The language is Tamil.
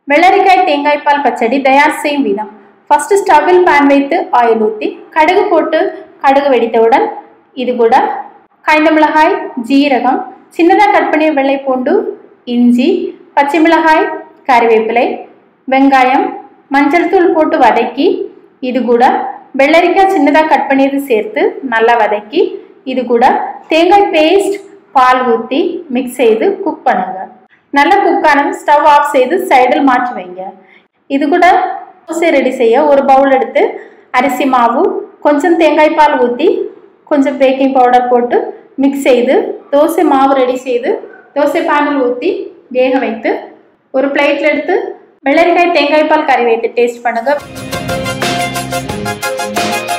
வெள்ளரிக்காய் தேங்காய் பால் பச்சடி தயார் செய்யும் விதம் ஃபர்ஸ்ட் ஸ்டவ்வில் பேன் வைத்து ஆயில் ஊற்றி கடுகு போட்டு கடுகு வெடித்தவுடன் இது கூட காய்ந்த மிளகாய் ஜீரகம் சின்னதாக கட் பண்ணிய வெள்ளை பூண்டு இஞ்சி பச்சை மிளகாய் கறிவேப்பிலை வெங்காயம் மஞ்சள் தூள் போட்டு வதக்கி இது கூட வெள்ளரிக்காய் சின்னதாக கட் பண்ணியது சேர்த்து நல்லா வதக்கி இது கூட தேங்காய் பேஸ்ட் பால் ஊற்றி மிக்ஸ் செய்து குக் பண்ணுங்க நல்லா குக் ஆனது ஸ்டவ் ஆஃப் செய்து சைடில் மாற்றி வைங்க இது கூட தோசை ரெடி செய்ய ஒரு பவுல் எடுத்து அரிசி மாவு கொஞ்சம் தேங்காய் பால் ஊற்றி கொஞ்சம் பேக்கிங் பவுடர் போட்டு மிக்ஸ் செய்து தோசை மாவு ரெடி செய்து தோசை பேனில் ஊற்றி வேக வைத்து ஒரு பிளேட்டில் எடுத்து வெள்ளரிக்காய் தேங்காய் பால் கறி வைத்து டேஸ்ட் பண்ணுங்க